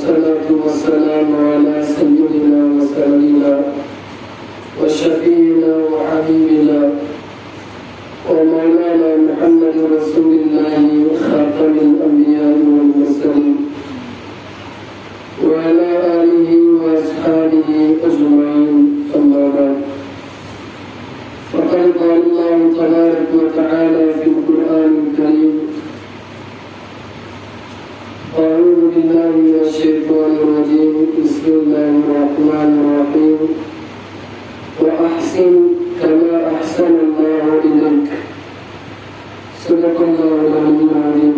والصلاة والسلام على سيدنا وسندنا وشفينا وحبيبنا ومولانا محمد رسول الله خاتم الأنبياء والمرسلين وعلى آله وأصحابه أجمعين أما بعد فقد قال الله تبارك وتعالى في القرآن الكريم أعوذ بالله من الشيطان الرجيم بسم الله الرحمن الرحيم وأحسن كما أحسن الله إليك صدق الله العلي العظيم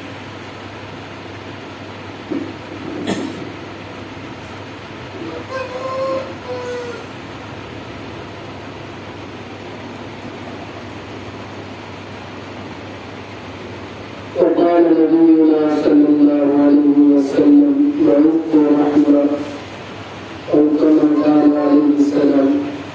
وقال نبينا صلى الله عليه وسلم بعثت رحمة أو كما قال عليه السلام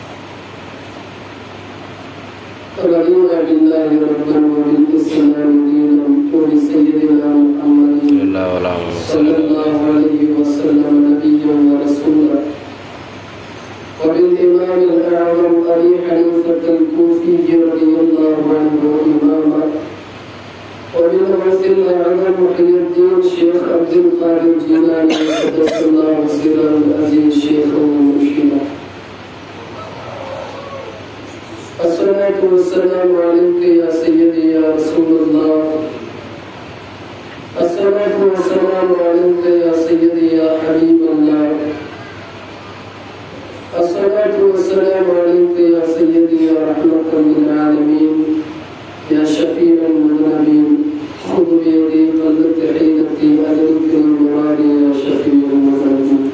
رضينا بالله ربا وبالإسلام دينا وبسيدنا محمد الله ولا صلى الله عليه وسلم نبيا ورسولا وبالإمام الأعظم أبي حنيفة الكوفي رضي الله عنه إماما وبالغوث الأعظم محي الدين شيخ عبد القادر الجيلاني قدس الله سره العزيز شيخا ومرشدا الصلاة والسلام عليك يا سيدي يا رسول الله الصلاة والسلام عليك يا سيدي يا حبيب الله الصلاة والسلام عليك يا سيدي يا رحمة للعالمين يا شفيع المذنبين خذ بيدي قلت حيلتي أدرك المراد يا شفيع المذنبين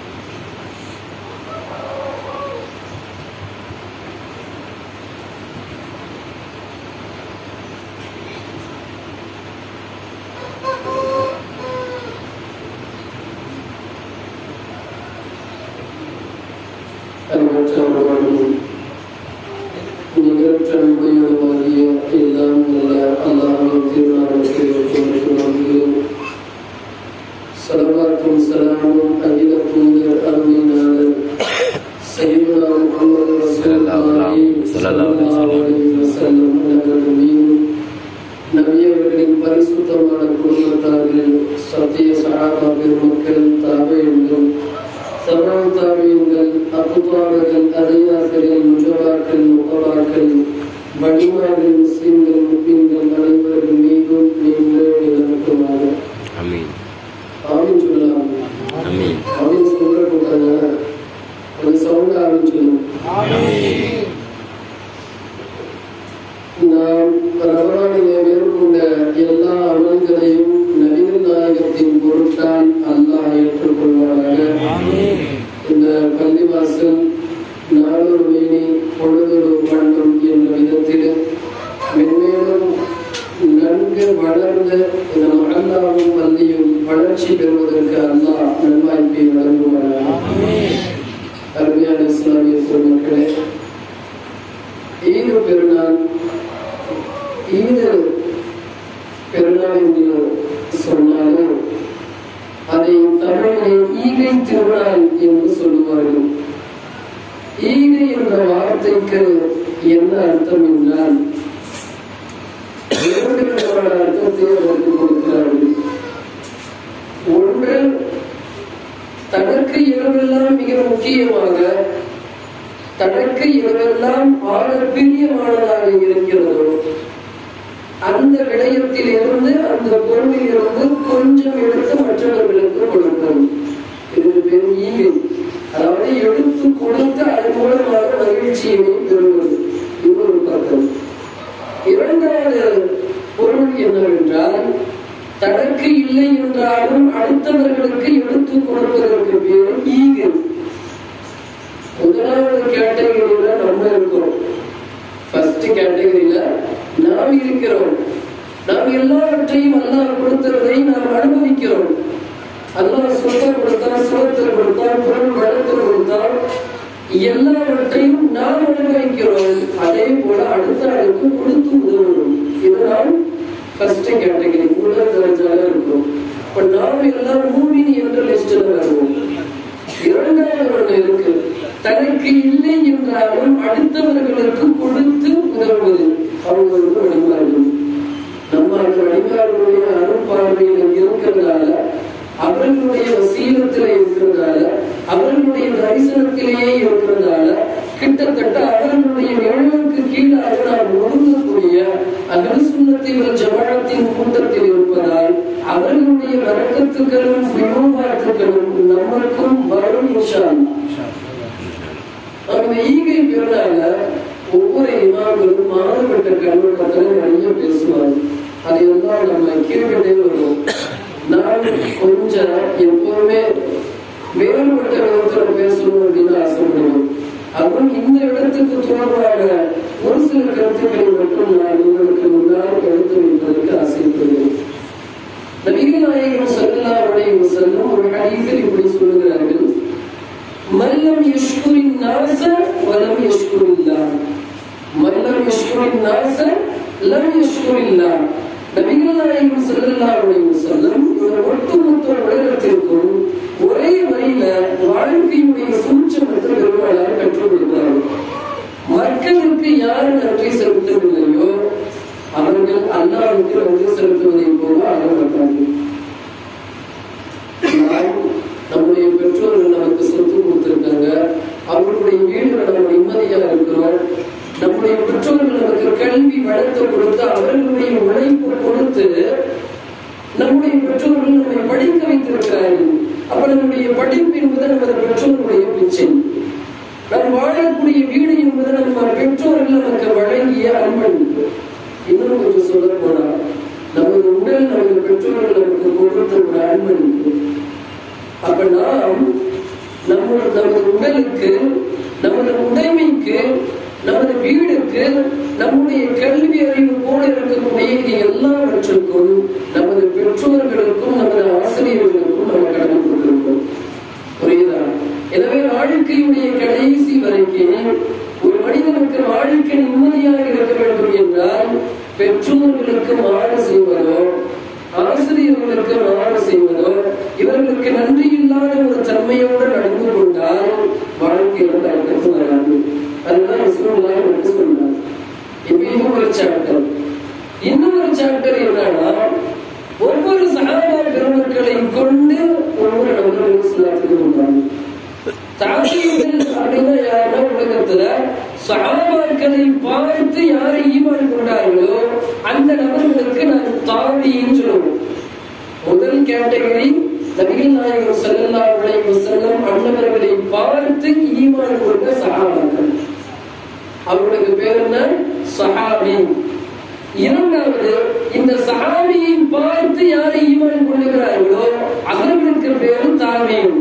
அன்பற்றவர்களும் நிகழ்ற்ற உபயோகமாகிய எல்லாம் நல்ல அல்லாஹின் திருநாளுக்கு என்று நம்புகிறேன் சலவாத்தும் சலாமும் அகில தூதர் அருமையினாளர் சையதுனா முகமது ரசூலுல்லாஹி ஸல்லல்லாஹு அலைஹி வஸல்லம் அவர்கள் மீதும் நபி அவர்களின் பரிசுத்தமான குடும்பத்தார்கள் சத்திய சகாபா பெருமக்கள் தாபெயங்கள் தபால் தாபியங்கள் அப்புதாரர்கள் அறியாசர்கள் முஜவாக்கள் முகவாக்கள் வடிவார்கள் முஸ்லிம்கள் முஸ்லிம்கள் அனைவர்கள் மீதும் நீங்கள் நிலவட்டுமாக அமீன் ஆமின் சொல்லலாம் அமீன் ஆமின் சொல்ற கூட்டாங்க கொஞ்சம் சவுண்ட் ஆமின் சொல்லணும் நாம் ரமணானிலே மேற்கொண்ட எல்லா அமல்களையும் நபிகள் நாயகத்தின் பொருட்டால் அல்லாஹ் ஏற்றுக்கொள்வாராக இந்த பள்ளிவாசல் நாளொரு மேனி பொழுதொரு மன்றம் என்ற விதத்தில் மென்மேலும் நன்கு வளர்ந்த நம் அல்லாவும் பள்ளியும் வளர்ச்சி பெறுவதற்கு அல்லாஹ் நல்வாய்ப்பை வழங்குவாராக அருமையான இஸ்லாமிய பெருமக்களே ஈது பெருநாள் ஈது பெருநாள் என்று சொன்னாலும் அதை தமிழிலே ஈகை திருநாள் என்று சொல்லுவார்கள் ஈகை என்ற வார்த்தைக்கு என்ன அர்த்தம் என்றால் இரண்டு விதமான அர்த்தத்தை அதற்கு கொடுக்கிறார்கள் ஒன்று தனக்கு இரவெல்லாம் மிக முக்கியமாக தனக்கு இரவெல்லாம் ஆக பிரியமானதாக இருக்கிறதோ அந்த விடயத்தில் இருந்து அந்த பொருளில் இருந்து கொஞ்சம் எடுத்து மற்றவர்களுக்கு கொடுப்போம் இது பெண் ஈகை அதாவது எடுத்து கொடுத்து அதன் மூலமாக மகிழ்ச்சியை பெறுவது இது ஒரு பக்கம் இரண்டாவது பொருள் என்னவென்றால் தனக்கு இல்லை என்றாலும் அடுத்தவர்களுக்கு எடுத்து கொடுப்பதற்கு பேர் ஈகை முதலாவது கேட்டகரியில நம்ம இருக்கிறோம் ஃபர்ஸ்ட் கேட்டகரியில நாம் இருக்கிறோம் நாம் எல்லாவற்றையும் அல்லாஹ் கொடுத்ததை நாம் அனுபவிக்கிறோம் அல்லாஹ் சொத்தை கொடுத்தான் சுகத்தை கொடுத்தான் பொருள் வளத்தை கொடுத்தான் எல்லாவற்றையும் நாம் அனுபவிக்கிறோம் அதே போல அடுத்த ஆளுக்கு கொடுத்து உதவணும் இது நாம் ஃபர்ஸ்ட் கேட்டகரி முதல் தரஞ்சால இருக்கும் இப்ப நாம் எல்லாம் மூவின் என்ற லிஸ்ட்ல நமக்கு இல்லை என்றாலும் அடுத்தவர்களுக்கு கொடுத்து உதவுவது அவங்களுக்கு வழிபாடு நம்ம அந்த வழிபாடுடைய அருட்பார்வையில் இருக்கிறதால அவர்களுடைய வசீலத்திலே இருக்கிறதால அவர்களுடைய தரிசனத்திலேயே இருக்கிறதால கிட்டத்தட்ட அவர்களுடைய நிழலுக்கு கீழாக நாம் ஒழுங்கக்கூடிய அகசுண்ணத்தில் ஜமானத்தின் கூட்டத்தில் இருப்பதால் அவர்களுடைய வழக்கத்துக்களும் வியோபாத்துக்களும் நமக்கும் வரும் இன்ஷா அல்லாஹ். அவங்க ஈகை பெருனால ஒவ்வொரு இமாம்களும் மாறுபட்ட கண்ணோட்டத்தில் நிறைய பேசுவாங்க அதையெல்லாம் நம்ம கீழ்கிட்டே வருவோம் நான் கொஞ்சம் எப்பவுமே வேறுபட்ட விதத்துல பேசணும் அப்படின்னு ஆசைப்படுவேன் அதுவும் இந்த இடத்துக்கு தொடர்பாக ஒரு சில கருத்துக்களை மட்டும் நான் உங்களுக்கு முன்னால் எடுத்து வைப்பதற்கு ஆசைப்படுகிறேன் நபிகள் நாயகம் ஸல்லல்லாஹு அலைஹி வஸல்லம் ஒரு ஹதீஸில் இப்படி சொல்லுகிறார்கள் மல்லம் யஷ்குரின் நாச வலம் யஷ்குரில்லாஹ் மல்லம் யஷ்குரின் நாச லம் யஷ்குரில்லாஹ் நபிகள் நாயகம் ஸல்லல்லாஹு அலைஹி வஸல்லம் இந்த ஒட்டுமொத்த உலகத்திற்கும் ஒரே வரியில வாழ்க்கையுடைய சூட்சமத்தை பெருமாளார் கற்றுக் கொடுத்தார்கள் மக்களுக்கு யார் நன்றி செலுத்தவில்லையோ அவர்கள் அல்லாவுக்கு நன்றி செலுத்துவதை போல ஆக மாட்டார்கள் நாம் நம்முடைய பெற்றோர்கள் நமக்கு சொத்து கொடுத்திருக்காங்க அவர்களுடைய வீடுல நம்ம நிம்மதியா இருக்கிறோம் நம்முடைய பெற்றோர்கள் நமக்கு கல்வி வளர்த்து கொடுத்து அவர்களுடைய உழைப்பு கொடுத்து நம்முடைய பெற்றோர்கள் நம்மை படிக்க வைத்திருக்கிறார்கள் அப்ப நம்முடைய படிப்பு என்பது நமது பெற்றோர்களுடைய பிச்சை நாம் வாழக்கூடிய வீடு என்பது நம்ம பெற்றோர்கள் நமக்கு வழங்கிய அன்பளிப்பு இன்னும் கொஞ்சம் சொல்ல போனா நமது உடல் நமது பெற்றோர்கள் நமக்கு கொடுத்த ஒரு அன்பளிப்பு அப்ப நாம் நம்ம நமது உடலுக்கு நமது உடைமைக்கு நமது வீடுக்கு நம்முடைய கல்வி அறிவு போல இருக்கக்கூடிய இது எல்லாவற்றுக்கும் நமது பெற்றோர்களுக்கும் நமது ஆசிரியர்களுக்கும் நம்ம கடமை கொடுத்திருக்கோம் புரியுதா எனவே வாழ்க்கையுடைய கடைசி வரைக்கும் ஒரு மனிதனுக்கு வாழ்க்கை நிம்மதியாக இருக்க வேண்டும் என்றால் பெற்றோர்களுக்கு மாறு செய்வதோ ஆசிரியர்களுக்கு மாறு செய்வதோ இவர்களுக்கு நன்றி இல்லாத ஒரு தன்மையோடு நடந்து கொண்டால் வாழ்க்கையில தடுத்து வராது அதுதான் ரசூலுல்லாஹி நமக்கு சொன்னார் இப்ப இது ஒரு சாப்டர் இன்னொரு சாப்டர் என்னன்னா ஒவ்வொரு சகாபா பெருமக்களையும் கொண்டு ஒவ்வொரு நபர்களும் இஸ்லாத்துக்கு வந்தாங்க தாபியங்கள் அப்படின்னா யாருன்னா உலகத்துல சகாபாக்களை பார்த்து யாரை ஈமான் கொண்டார்களோ அந்த நபர்களுக்கு நான் தாபின்னு சொல்லுவோம் முதல் கேட்டகரி நபிகள் நாயகம் ஸல்லல்லாஹு அலைஹி வஸல்லம் அன்னவர்களை பார்த்து ஈமான் கொண்ட சஹாபாக்கள் அவர்களுக்கு பேர் என்ன சஹாபி இரண்டாவது இந்த சஹாபியை பார்த்து யாரை ஈமான் கொள்ளுகிறார்களோ அவர்களுக்கு பேரு தாபியும்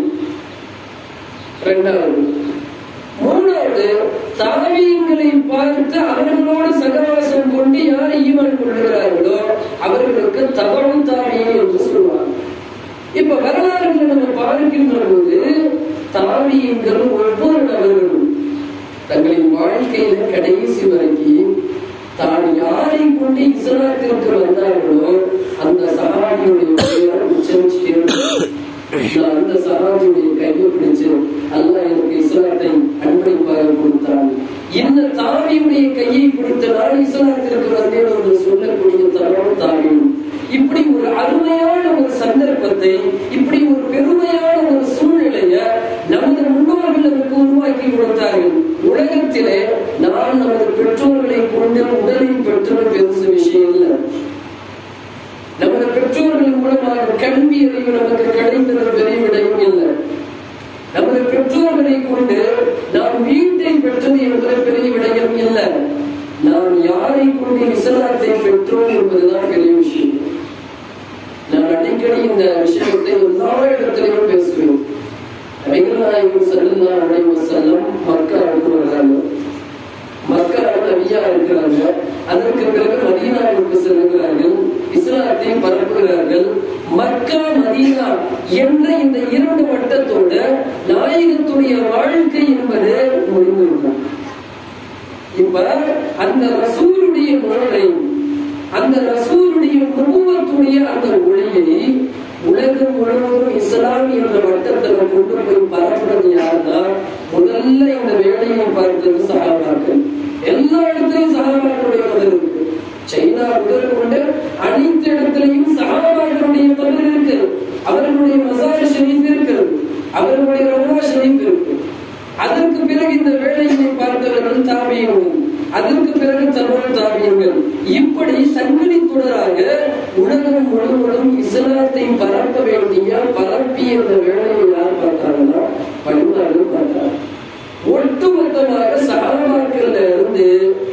இரண்டாவது மூணாவது தாவியங்களை பார்த்து அவர்களோடு சகவாசம் கொண்டு யாரை ஈமான் கொள்ளுகிறார்களோ அவர்களுக்கு தகவல் தாவியம் என்று சொல்வார் இப்ப வரலாறுகளை நம்ம பார்க்கின்ற போது தாவியங்கள் ஒவ்வொரு நபர்களும் தங்களின் வாழ்க்கையில கடைசி வரைக்கும் தான் யாரை கொண்டு இஸ்லாத்திற்கு வந்தார்களோ அந்த சகாபியுடைய பெயரை உச்சரிச்சுட்டே இருப்பார். நான் அந்த சகாபியுடைய கையை பிடிச்சு அல்லாஹ் எனக்கு இஸ்லாத்தை அன்பளிப்பாக கொடுத்தான் இந்த தாவியுடைய கையை பிடித்து நான் இஸ்லாத்திற்கு வந்தேன் என்று சொல்லக்கூடிய தரம் தாவியும் இப்படி ஒரு அருமையான ஒரு சந்தர்ப்பத்தை இப்படி ஒரு பெருமையான ஒரு சூழ்நிலைய நமது முன்னோர்கள் நமக்கு உருவாக்கி கொடுத்தார்கள் உலகத்திலே நான் நமது பெற்றோர்களை கொண்டு உடலை பெற்றது பெருசு விஷயம் இல்லை நமது பெற்றோர்கள் மூலமாக கல்வி அறிவு நமக்கு கிடைத்தது பெரிய விடயம் இல்லை நமது பெற்றோர்களை கொண்டு நாம் வீட்டை பெற்றது என்பது பெரிய விடயம் இல்லை நாம் யாரை கொண்டு இஸ்லாத்தை பெற்றோம் என்பதுதான் பெரிய விஷயம் நான் அடிக்கடி இந்த விஷயத்தை எல்லா இடத்திலையும் பேசுவேன் நபிகள் நாயகம் ஸல்லல்லாஹு அலைஹி வஸல்லம் மக்காவுக்கு வர்றாங்க மக்கா நபியா இருக்கிறாங்க அதற்கு பிறகு மதீனாவுக்கு செல்கிறார்கள் இஸ்லாத்தை பரப்புகிறார்கள் மக்கா மதீனா என்ற இந்த இரண்டு வட்டத்தோட நாயகத்துடைய வாழ்க்கை என்பது முடிந்துவிடும் இப்ப அந்த ரசூலுடைய நுழைவை அந்த ரசூலுடைய நுபுவத்துடைய அந்த ஒளியை உலகம் முழுவதும் இஸ்லாம் என்ற வட்டத்துல கொண்டு போய் பரப்புறது யாருன்னா முதல் முதல்ல இந்த வேலையை பார்த்தது சகாபாக்கள் எல்லா இடத்துலயும் சகாபாக்களுடைய தவறு இருக்கு சைனா முதல் கொண்டு அனைத்து இடத்திலையும் சகாபாக்களுடைய தவறு இருக்கு அவர்களுடைய மசார் ஷெரீஃப் இருக்கிறது அவர்களுடைய ரவுனா ஷெரீஃப் இருக்கு அதற்கு பிறகு இந்த வேலையை பார்த்தவர்கள் தாபியங்கள் அதற்கு பிறகு தமிழ் தாபியங்கள் இப்படி சங்கிலி தொடராக உலகம் முழுவதும் இஸ்லாத்தை பரப்ப வேண்டிய பரப்பிய இந்த வேலையை யார் பார்த்தாங்கன்னா பணிமார்கள் பார்த்தார் ஒட்டுமொத்தமாக சகாபாக்கள்ல இருந்து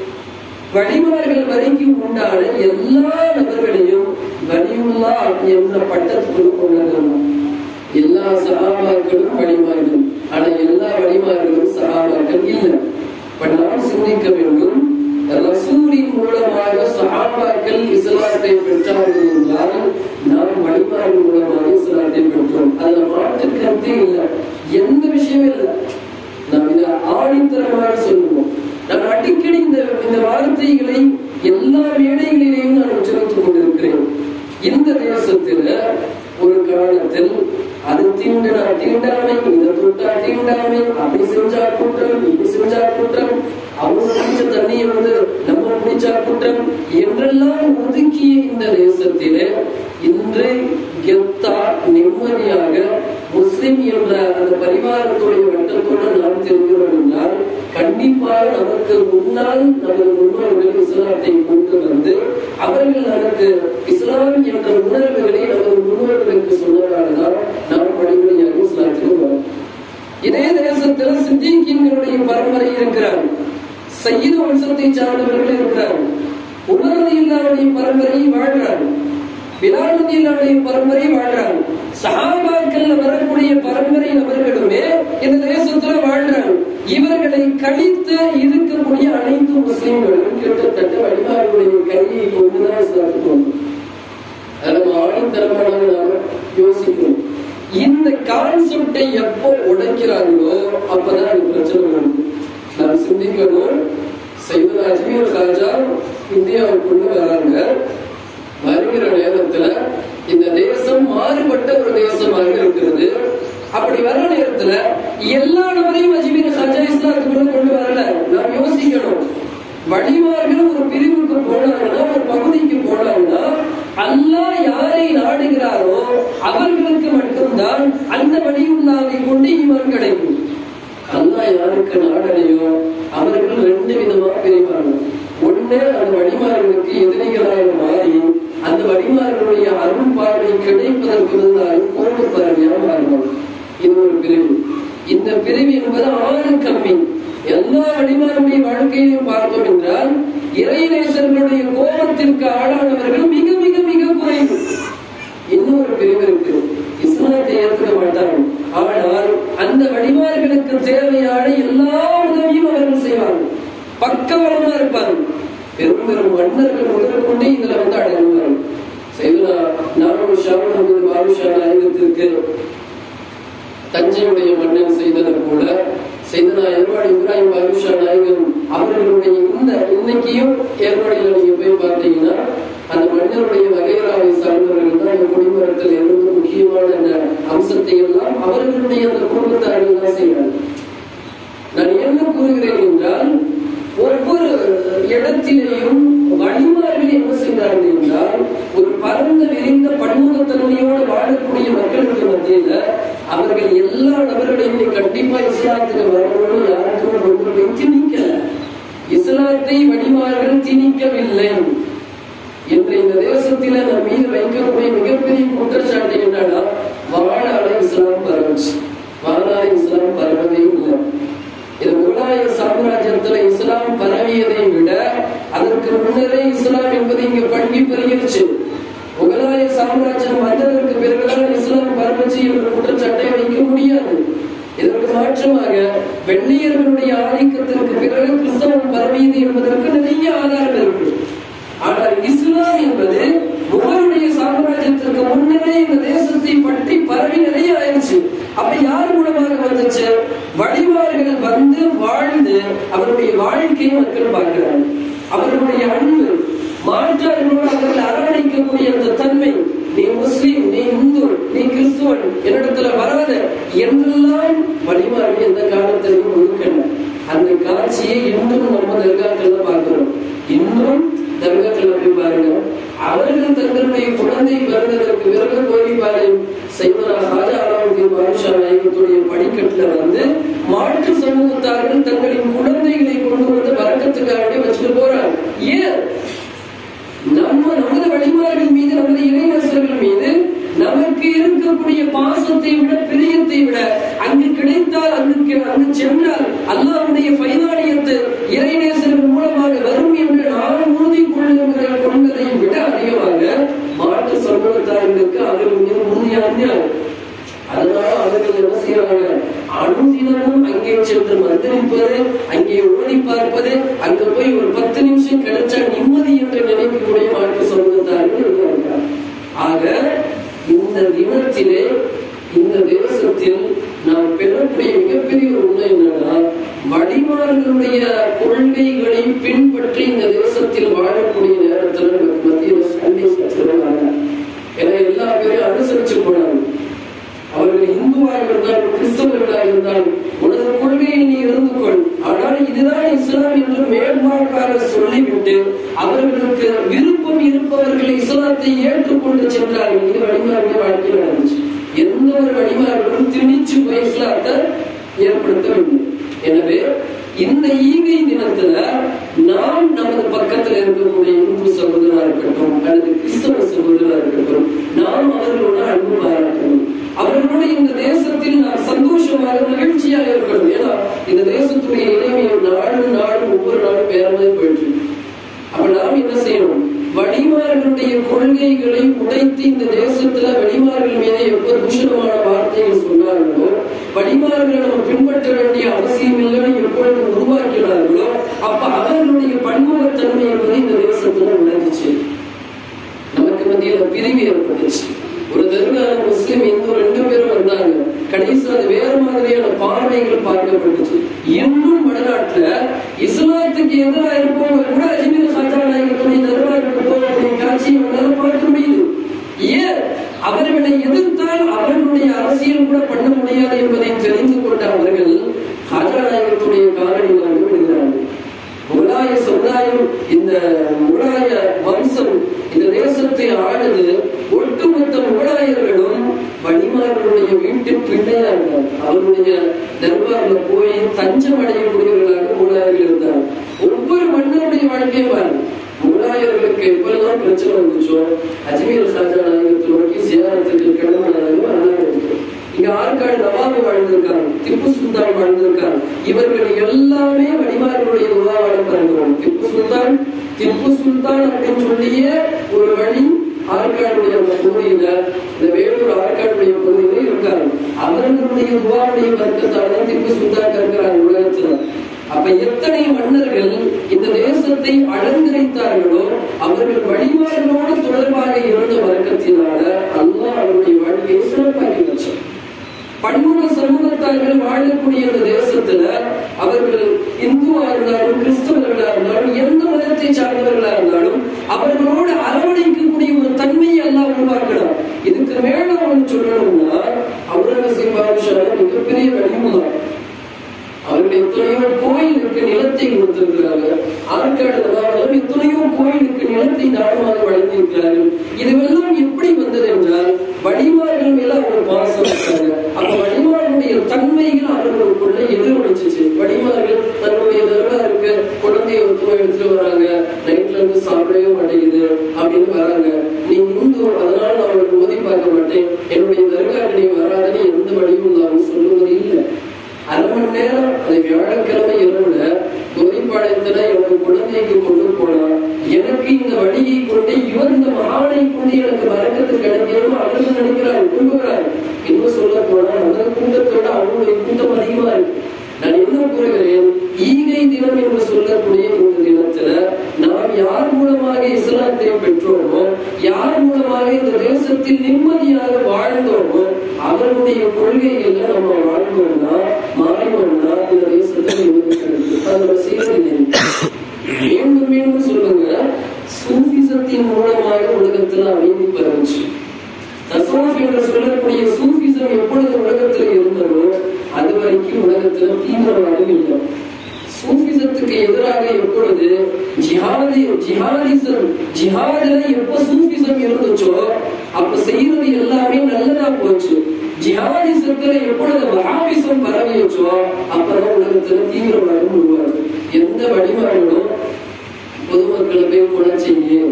வழிமார்கள் வரைக்கும் உண்டான எல்லா நபர்களையும் வலியுல்லா என்ற பட்டத்துக்குள் கொண்டு வந்தார் எல்லா சகாபாக்களும் வழிமார்கள் ஆனா எல்லா வழிமார்களும் சகாபாக்கள் இல்லை இப்ப நாம் சிந்திக்க வேண்டும் ரசூலின் மூலமாக சகாபாக்கள் இஸ்லாத்தை பெற்றார்கள் என்றால் நாம் வழிமார்கள் மூலமாக இஸ்லாத்தை பெற்றோம் அதுல மாற்று கருத்தே இல்லை எந்த விஷயமும் இல்லை நாம் இதை ஆணித்தரமாக சொல்லுவோம் நான் அடிக்கடி இந்த இந்த வார்த்தைகளை எல்லா மேடைகளிலேயும் நான் உச்சரித்துக் கொண்டிருக்கிறேன் இந்த தேசத்துல ஒரு காலத்தில் அது தீண்டனா தீண்டாமை இதை தொட்டா தீண்டாமை அப்படி செஞ்சா குற்றம் இப்படி செஞ்சா குற்றம் அவங்க குடிச்ச தண்ணியை வந்து நம்ம குடிச்சா குற்றம் என்றெல்லாம் ஒதுக்கிய இந்த தேசத்திலே இன்று கெத்தா நிம்மதியாக முஸ்லிம் என்ற அந்த பரிவாரத்துடைய வட்டத்தோடு நாம் தெரிகிறோம் என்றால் கண்டிப்பாக நமக்கு முன்னால் நமது முன்னோர்கள் இஸ்லாத்தை கொண்டு வந்து அவர்கள் நமக்கு இஸ்லாம் என்ற உணர்வுகளை நமது முன்னோர்களுக்கு சொன்னதால்தான் நாம் படிப்படியாக இஸ்லாத்துக்கு வரோம் இதே தேசத்தில் சித்திகின்களுடைய பரம்பரை இருக்கிறார் சையீது வம்சத்தை சார்ந்தவர்கள் இருக்கிறார் உணர்வு இல்லாவுடைய பரம்பரை வாழ்றார் பிலாலுதி இல்லாவுடைய பரம்பரை வாழ்றார் சஹாபாக்கள்ல வரக்கூடிய பரம்பரை நபர்களுமே இந்த தேசத்துல வாழ்றாங்க இவர்களை கழித்து இருக்கக்கூடிய அனைத்து முஸ்லிம்களும் கிட்டத்தட்ட வழிபாடுடைய கையை கொண்டுதான் இஸ்லாத்துக்கு வந்தோம் அதை நம்ம ஆணித்தரமாக நாம யோசிக்கணும் இந்த கான்செப்டை எப்போ உடைக்கிறாங்களோ அப்பதான் அது பிரச்சனை வரும் நாம் சிந்திக்கணும் சைவத அஜ்மீர் ராஜா இந்தியாவுக்குள்ள வராங்க வருகிற நேரத்துல இந்த தேசம் மாறுபட்ட ஒரு தேசமாக இருக்கிறது அப்படி வர்ற நேரத்துல எல்லா நபரையும் அஜ்மீர் ராஜா இஸ்லாத்துக்குள்ள கொண்டு வரல நாம் யோசிக்கணும் வழிமார்கள் ஒரு பிரிவுக்கு போனாங்கன்னா ஒரு பகுதிக்கு போனாங்கன்னா அல்லாஹ் யாரை நாடுகிறாரோ அவர்களுக்கு மட்டும்தான் அந்த வழியுள்ளாவை கொண்டு ஈமான் கிடைக்கும் அல்லாஹ் யாருக்கு நாடனையோ அவர்கள் ரெண்டு விதமா பிரிவாங்க ஒண்ணு அந்த வழிமார்களுக்கு எதிரிகளாக மாறி அந்த வழிமார்களுடைய அருள் பார்வை கிடைப்பதற்கு பதிலாக கோடு பரவியா மாறுவாங்க இது ஒரு பிரிவு இந்த பிரிவு என்பது ஆறு கம்மி எல்லா வழிமாருடைய வாழ்க்கையிலும் பார்த்தோம் என்றால் இறைநேசர்களுடைய கோபத்திற்கு ஆளானவர்கள் மிக மிக மிக குறைவு இன்னொரு பிரிவு இருக்கு இஸ்லாத்தை ஏற்றுக்க மாட்டாங்க ஆனால் அந்த வழிமார்களுக்கு தேவையான எல்லா உதவியும் அவர்கள் செய்வாங்க பக்கபலமா இருப்பாங்க பெரும் பெரும் மன்னர்கள் முதல் கொண்டு இதுல வந்து அடங்குவாங்க செய்தா நானூறு ஷாவுல் அகமது பாதுஷா நாயகத்திற்கு தஞ்சையுடைய மன்னன் செய்தது போல செய்தனா எருவாடி இப்ராஹிம் பாதுஷா நாயகன் அவர்களுடைய இந்த இன்னைக்கும் ஏற்பாடியில் நீங்க போய் பார்த்தீங்கன்னா அந்த மன்னருடைய வகைராவை சார்ந்தவர்கள் தான் அந்த குடிமரத்தில் இருந்து முக்கியமான அந்த அம்சத்தை எல்லாம் அவர்களுடைய அந்த குடும்பத்தார்கள் தான் செய்வாங்க நான் என்ன கூறுகிறேன் என்றால் ஒவ்வொரு இடத்திலேயும் வழிமார்கள் என்ன செய்கிறார்கள் என்றால் ஒரு பரந்த விரிந்த பன்முகத்தன்மையோடு வாழக்கூடிய மக்களுக்கு மத்தியில அவர்கள் எல்லா நபர்களையுமே கண்டிப்பா இஸ்லாத்துக்கு வரணும்னு யாருக்கும் கொண்டு போய் திணிக்கல இஸ்லாத்தை வழிமார்கள் திணிக்கவில்லை என்று இந்த தேசத்தில நம் மீது வைக்கக்கூடிய மிகப்பெரிய குற்றச்சாட்டு என்னன்னா வாழால இஸ்லாம் பரவச்சு வாழால இஸ்லாம் பரவவே இல்லை இது முகலாய சாம்ராஜ்யத்துல இஸ்லாம் பரவியதை விட அதற்கு முன்னரே இஸ்லாம் என்பது இங்க பண்பி பெருகிருச்சு முகலாய சாம்ராஜ்யம் வந்ததற்கு பிறகுதான் இஸ்லாம் பரவச்சு என்ற குற்றச்சாட்டை வைக்க முடியாது இதற்கு மாற்றமாக வெள்ளையர்களுடைய ஆதிக்கத்திற்கு பிறகு கிறிஸ்தவம் பரவியது என்பதற்கு நிறைய ஆதாரம் இருக்கு ஆனால் இஸ்லாம் என்பது முகலுடைய சாம்ராஜ்யத்திற்கு முன்னரே இந்த தேசத்தை பற்றி பரவி நிறைய ஆயிடுச்சு அப்ப யார் மூலமாக வந்துச்சு வழிமார்கள் வந்து வாழ்ந்து அவருடைய வாழ்க்கையை மக்கள் பார்க்கிறாங்க அவர்களுடைய அன்பு மாற்றார்களோடு அவர்கள் அரவணைக்கக்கூடிய அந்த தன்மை நீ முஸ்லீம் நீ இந்து நீ கிறிஸ்துவன் என்னிடத்துல வராத என்றெல்லாம் வழிமார்கள் எந்த காலத்திலும் ஒதுக்கல இன்றும் நம்ம தர்காக்கள்ல பார்க்கிறோம் இன்றும் தர்காக்கள்ல போய் பாருங்க அவர்கள் தங்களுடைய குழந்தை பிறந்ததற்கு பிறகு போய் பாரு சைவரா ராஜா அலாவுதீன் பாதுஷா நாயகத்துடைய படிக்கட்டுல வந்து மாற்று சமூகத்தார்கள் தங்களின் குழந்தைகளை கொண்டு வந்து வரக்கத்துக்காக வச்சுட்டு போறாங்க ஏன் நம்ம நமது வழிமார்கள் மீது நமது இணையரசர்கள் மீது நமக்கு இருக்கக்கூடிய பாசத்தை விட பிரியத்தை விட அங்கு கிடைத்தால் அங்கு அங்கு சென்றால் அல்லாஹ்வுடைய பைதானியத்து இறைநேசர்கள் மூலமாக வரும் என்று நான் உறுதி கொள்ளுகிற கொண்டதை விட அதிகமாக மாற்று சமூகத்தார்களுக்கு அவர்கள் மீது உறுதியான அநியாயம். அதனால அவர்கள் என்ன செய்யறாங்க அனுதினமும் அங்கே சென்று மந்திரிப்பது அங்கே ஓடி பார்ப்பது அங்க போய் ஒரு பத்து நிமிஷம் கிடைச்சா நிம்மதி என்று நினைக்கக்கூடிய மாற்று சமூகத்தார்கள் இருக்கிறாங்க ஆக இந்த தினத்திலே இந்த தேசத்தில் நாம் பெறக்கூடிய மிகப்பெரிய ஒரு உண்மை என்னன்னா வடிவார்களுடைய கொள்கைகளை பின்பற்றி இந்த தேசத்தில் வாழக்கூடிய நேரத்தில் நமக்கு மத்தியில் சண்டை சச்சரவாங்க ஏன்னா எல்லா பேரையும் அனுசரிச்சு போனாங்க அவர்கள் இந்துவாக இருந்தாலும் கிறிஸ்தவர்களாக இருந்தாலும் உனது கொள்கையை நீ இருந்து கொள் ஆனால் இதுதான் இஸ்லாம் என்று மேற்பார்க்காக சொல்லிவிட்டு அவர்களுக்கு விருப்பம் இருப்பவர்கள் இஸ்லாத்தை ஏற்றுக்கொண்டு சென்றார்கள் இது வழிமார்கள் வாழ்க்கையில் நடந்துச்சு எந்த ஒரு வழிமார்களும் திணிச்சு போய் இஸ்லாத்தை ஏற்படுத்தவில்லை எனவே இந்த ஈகை தினத்துல நாம் நமது பக்கத்துல இருக்கக்கூடிய இந்து சகோதரா இருக்கட்டும் அல்லது கிறிஸ்தவ சகோதரா இருக்கட்டும் நாம் அவர்களோட அன்பு பாராட்டணும் அவர்களோட இந்த தேசத்தில் நாம் சந்தோஷமாக மகிழ்ச்சியாக இருக்கணும் ஏன்னா இந்த தேசத்துடைய இளைஞர் நாடும் நாடும் ஒவ்வொரு நாடும் வேற மாதிரி போயிட்டு இருக்கு. அப்ப நாம் என்ன செய்யணும் வடிமார்களுடைய கொள்கைகளை உடைத்து இந்த தேசத்துல வெளிமார்கள் மீது எப்ப தூஷணமான வார்த்தைகள் சொன்னார்களோ வடிமார்களை நம்ம பின்பற்ற வேண்டிய அவசியம் இல்லைன்னு எப்பொழுது உருவாக்கினார்களோ அப்ப அவர்களுடைய பன்முகத்தன்மை என்பது இந்த தேசத்துல விளைஞ்சிச்சு நமக்கு மத்தியில பிரிவு ஏற்பட்டுச்சு ஒரு தருணான முஸ்லிம் இந்து ரெண்டு பேரும் வந்தாங்க கடைசி அது வேற மாதிரியான பார்வைகள் பார்க்கப்பட்டுச்சு இன்னும் வடநாட்டுல இஸ்லாத்துக்கு எதிராக இருப்பவங்க கூட அஜ்மீர் சாஜா நாயகத்துடைய தர்பாருக்கு போகக்கூடிய காட்சியை நம்மளால பார்க்க முடியுது ஏன் அவர்களை எதிர்த்தால் அவர்களுடைய அரசியல் கூட பண்ண முடியாது என்பதை தெரிந்து கொண்ட அவர்கள் ஹாஜா நாயகத்துடைய காலடி வந்து விடுகிறார்கள் முகலாய சமுதாயம் இந்த முகலாய வம்சம் இந்த தேசத்தை ஆளுது ஒட்டுமொத்த முகலாயர்களும் வணிமார்களுடைய வீட்டு பிள்ளையா இருந்தார் அவருடைய தர்பார்ல போய் தஞ்சம் அடையக்கூடியவர்களாக முகலாயர்கள் இருந்தார் ஒவ்வொரு மன்னருடைய வாழ்க்கையை பாருங்க முகலாயர்களுக்கு எப்பெல்லாம் பிரச்சனை வந்துச்சோ அஜ்மீர் சாஜா நாயகத்தை நோக்கி சியாரத்துக்கு கிளம்பினாலும் அதான் இருக்கு இங்க ஆற்காடு நவாபு வாழ்ந்திருக்காங்க திப்பு சுல்தான் வாழ்ந்திருக்காங்க இவர்கள் எல்லாமே வடிவார்களுடைய உருவாவாட பிறந்தவங்க திப்பு சுல்தான் திப்பு சுல்தான் அப்படின்னு சொல்லிய ஒரு வழி ஆற்காடுடைய அந்த பகுதியில இந்த வேலூர் ஆற்காடுடைய பகுதியில இருக்காங்க அவர்களுடைய துவாவுடைய வர்க்கத்தால தான் திப்பு சுல்தான் இருக்கிறாங்க உலகத்துல அப்ப எத்தனை மன்னர்கள் இந்த தேசத்தை அலங்கரித்தார்களோ அவர்கள் வழிபாடுகளோடு தொடர்பாக இருந்த வர்க்கத்தினால அல்லாஹ் அவருடைய வாழ்க்கையை சிறப்பாக்கி வச்சார் பன்முக சமூகத்தார்கள் வாழக்கூடிய இந்த தேசத்துல அவர்கள் இந்துவா இருந்தாலும் கிறிஸ்தவர்களா இருந்தாலும் எந்த மதத்தை சார்ந்தவர்களா இருந்தாலும் அவர்களோடு அரவணைக்கக்கூடிய ஒரு தன்மையை எல்லாம் உருவாக்கணும் இதுக்கு மேல ஒண்ணு சொல்லணும்னா அவுரங்கசீப் பாதுஷா மிகப்பெரிய வழிமுதான் அவர்கள் எத்தனையோ கோயிலுக்கு நிலத்தை கொடுத்திருக்கிறாங்க ஆற்காடு நவாபுரம் எத்தனையோ கோயிலுக்கு நிலத்தை தானமாக வழங்கியிருக்கிறார்கள் இதுவெல்லாம் எப்படி வந்தது என்றால் வழிமார்கள் மேல அவங்க பாசம் வச்சாங்க அப்ப வழிமார்களுடைய தன்மைகள் அவர்களுக்குள்ள எதிரொலிச்சிச்சு வழிமார்கள் தன்னுடைய தர்பாருக்கு குழந்தைய ஒத்துமை எடுத்துட்டு வராங்க நைட்ல இருந்து சாப்பிடவே மாட்டேங்குது அப்படின்னு வராங்க நீ இந்து அதனால நான் அவளுக்கு மோதி பார்க்க மாட்டேன் என்னுடைய தர்காக்கு நீ வராதன்னு எந்த வழியும் நான் சொல்லுவது இல்லை அரை மணி நேரம் அது வியாழக்கிழமை இரவுல கோரிப்பாளையத்துல என்னோட குழந்தைக்கு கொண்டு போனா எனக்கு இந்த வழியை கொண்டு இவர் இந்த மகானை கொண்டு எனக்கு வரக்கத்து கிடைக்கணும் அவர்கள் நினைக்கிறார் விரும்புகிறார் இன்னும் சொல்ல போனா அந்த கூட்டத்தோட அவங்களுடைய கூட்டம் அதிகமா இருக்கு நான் என்ன கூறுகிறேன் ஈகை தினம் என்று சொல்லக்கூடிய இந்த தினத்துல நாம் யார் மூலமாக இஸ்லாத்தை பெற்றோமோ யார் மூலமாக இந்த தேசத்தில் நிம்மதியாக வாழ்ந்தோமோ அவர்களுடைய கொள்கைகள்ல நம்ம வாழ்ந்தோம்னா மாறினோம்னா இந்த தேசத்துல நிம்மதி கிடைக்கும் அதை நம்ம செய்வதில்லை மீண்டும் மீண்டும் சொல்லுங்க சூஃபிசத்தின் மூலமாக உலகத்துல அமைதி பெறச்சு தசோஃப் என்று சொல்லக்கூடிய சூஃபிசம் எப்பொழுது உலகத்துல இருந்ததோ அது வரைக்கும் உலகத்துல தீவிரவாதம் இல்லை சூஃபிசம் சூஃபிசத்துக்கு எதிராக எப்பொழுது ஜிஹாதி ஜிஹாதிசம் ஜிஹாதில எப்ப சூஃபிசம் இருந்துச்சோ அப்ப செய்யறது எல்லாமே நல்லதா போச்சு ஜிஹாதிசத்துல எப்பொழுது வஹாபிசம் பரவியோச்சோ அப்பதான் உலகத்துல தீவிரவாதம் உருவாகுது எந்த வழிமாறுகளும் பொதுமக்களை போய் கொலை செய்ய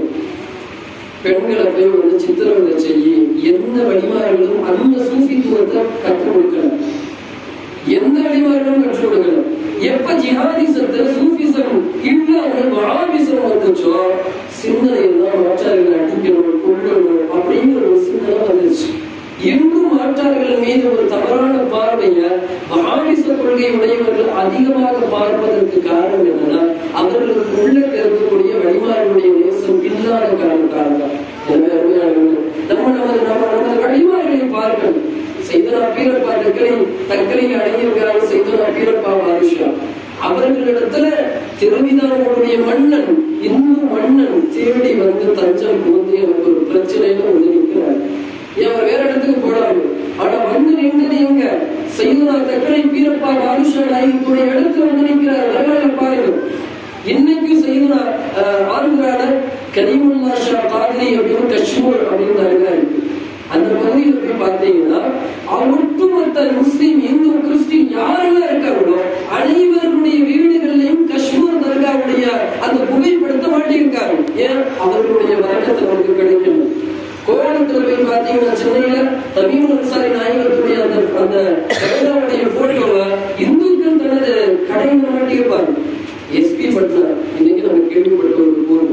பெண்களை போய் வந்து சித்திரவதை செய்ய எந்த வழிமாறுகளும் அந்த சூஃபித்துவத்தை கற்றுக் கொடுக்கல எந்த வழிமாறுகளும் கற்றுக் கொடுக்கல எப்ப ஜிஹாதிசத்துல சூஃபிசம் இல்லாமல் வஹாபிசம் வந்துச்சோ சிந்தனை எல்லாம் மாற்றார்கள் அடிக்கணும் கொள்ளணும் அப்படிங்கிற ஒரு சிந்தனை வந்துருச்சு இன்றும் மாற்றார்கள் மீது ஒரு தவறான பார்வைய மகாவிச கொள்கை உடையவர்கள் அதிகமாக பார்ப்பதற்கு காரணம் என்னன்னா அவர்களுக்கு உள்ள இருக்கக்கூடிய வழிமாறுடைய நேசம் இல்லாத காரணத்தால் தான் எனவே அருமையானவர்களே, நம்ம நமது நம்ம நமது வழிமாறுகளை பார்க்கணும் செய்தனா பீரப்பா தக்கலை தக்கலை அடைஞ்சிருக்கிறாங்க செய்தனா பீரப்பா வாரிஷா அவர்களிடத்துல திருவிதானங்களுடைய மன்னன் இன்னும் மன்னன் தேடி வந்து தஞ்சம் புகுந்து எனக்கு ஒரு பிரச்சனையில வந்து நிற்கிறார் ஏன் அவர் வேற இடத்துக்கு போடாரு ஆனா வந்து நின்றது எங்க செய்தனா தக்கலை பீரப்பா வாரிஷா நாயகத்துடைய இடத்துல வந்து நிற்கிறார் வரலாறு பாருங்க இன்னைக்கு செய்தனா ஆந்திரால கரீமுல்லா ஷா காதிரி அப்படின்னு காஷ்மீர் அப்படின்னு அழகா இருக்கு அந்த பகுதியில போய் பார்த்தீங்கன்னா ஒட்டுமொத்த முஸ்லீம் இந்து கிறிஸ்டின் யாரெல்லாம் இருக்காங்களோ அனைவருடைய வீடுகள்லையும் காஷ்மீர் தர்காவுடைய அந்த புகைப்படத்தை மாட்டியிருக்காங்க ஏன் அவர்களுடைய வழக்கத்தை நமக்கு கிடைக்கணும் கோவளத்துல போய் பாத்தீங்கன்னா சென்னையில தமிழ் அன்சாரி நாயகத்துடைய அந்த அந்த தர்காவுடைய போட்டோவை இந்துக்கள் தனது கடையில மாட்டியிருப்பாங்க எஸ்பி பட்னா இன்னைக்கு நம்ம கேள்விப்பட்ட ஒரு ஊர்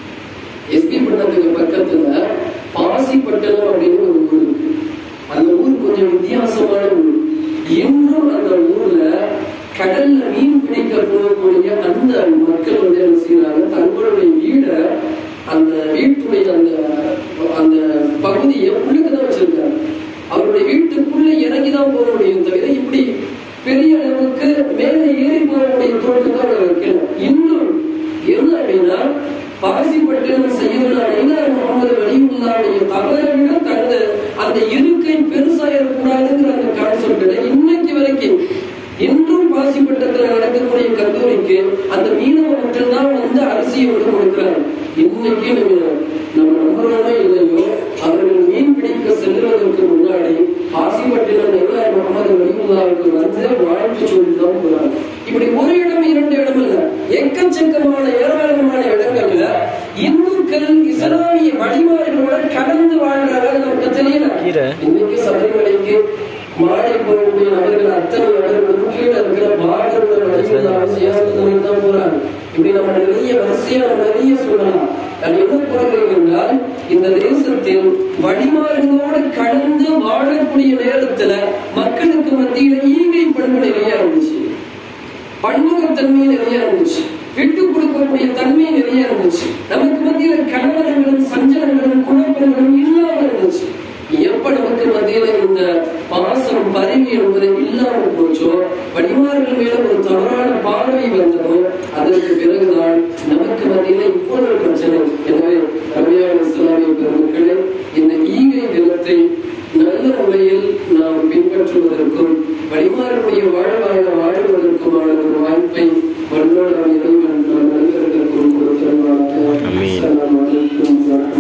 எஸ்பி பட்டணத்துக்கு பக்கத்துல பாசிப்பட்டணம் அப்படின்னு ஒரு ஊர் இருக்கு அந்த ஊர் கொஞ்சம் வித்தியாசமான ஊர் இன்றும் அந்த ஊர்ல கடல்ல மீன் பிடிக்க போகக்கூடிய அந்த மக்கள் வந்து என்ன செய்யறாங்க தங்களுடைய வீடை அந்த வீட்டுடைய அந்த அந்த பகுதியை உள்ளுக்குதான் வச்சிருக்காங்க அவருடைய வீட்டுக்குள்ள இறங்கிதான் போக முடியும் தவிர இப்படி பெரிய அளவுக்கு மேலே ஏறி போகக்கூடிய தோட்டம் தான் அவங்க வைக்கணும் இன்னும் என்ன அப்படின்னா பாசிப்பட்டினம் செய்யறதுனால முகமது வலியுல்லாவுடைய தவறை விட தனது அந்த இருக்கை பெருசா இருக்கக்கூடாதுங்கிற அந்த கான்செப்ட்ல இன்னைக்கு வரைக்கும் இன்றும் பாசிப்பட்டத்துல நடக்கக்கூடிய கல்லூரிக்கு அந்த மீனவ மக்கள் தான் வந்து அரிசியை வந்து கொடுக்குறாங்க இன்னைக்கு நம்ம நம்ம நம்புறோமோ இல்லையோ அவர்கள் மீன் பிடிக்க செல்வதற்கு முன்னாடி பாசிப்பட்டினம் நிர்வாக முகமது வலியுல்லாவுக்கு வந்து வாழ்த்து சொல்லி தான் போறாங்க இப்படி ஒரு இடம் இரண்டு இடம் இல்ல எக்கச்சக்கமான ஏராளமான இடங்கள்ல இந்துக்கள் இஸ்லாமிய வழிமாறுகளோட கலந்து வாழ்றாங்க நமக்கு தெரியல கீரை. இன்னைக்கு சபரிமலைக்கு மாலை போகக்கூடிய நபர்கள் அத்தனை நபர்களும் கீழே இருக்கிற பார்டர்ல வழிமுறை சியாசத்துக்கு தான் போறாங்க இப்படி நம்ம நிறைய வரிசையா நம்ம நிறைய சொல்லலாம் நான் என்ன கூறுகிறேன் என்றால் இந்த தேசத்தில் வழிமாறுகளோடு கடந்து வாழக்கூடிய நேரத்துல மக்களுக்கு மத்தியில ஈகை பண்பு நிறைய இருந்துச்சு பன்முகத்தன்மை நிறைய இருந்துச்சு விட்டு கொடுக்கக்கூடிய தன்மை நிறைய இருந்துச்சு நமக்கு மத்தியில கலவரங்களும் சஞ்சலங்களும் குழப்பங்களும் இல்லாம இருந்துச்சு எப்ப நமக்கு மத்தியில இந்த பாசம் பரிவு என்பது இல்லாம போச்சோ வடிவார்கள் மேல ஒரு தவறான பார்வை வந்ததோ அதற்கு பிறகுதான் நமக்கு மத்தியில இவ்வளவு பிரச்சனை எனவே ரவியான இஸ்லாமிய பெருமக்களே இந்த ஈகை தினத்தை நல்ல முறையில் நாம் பின்பற்றுவதற்கும் வழிமாறுடைய வாழ்வாக வாழ்வதற்குமான ஒரு வாய்ப்பை வல்லோட இறைவன் நாம் அனைவருக்கும் கொடுத்திருவாங்க ஆமீன். அஸ்ஸலாமு அலைக்கும் வரஹ்மத்துல்லாஹி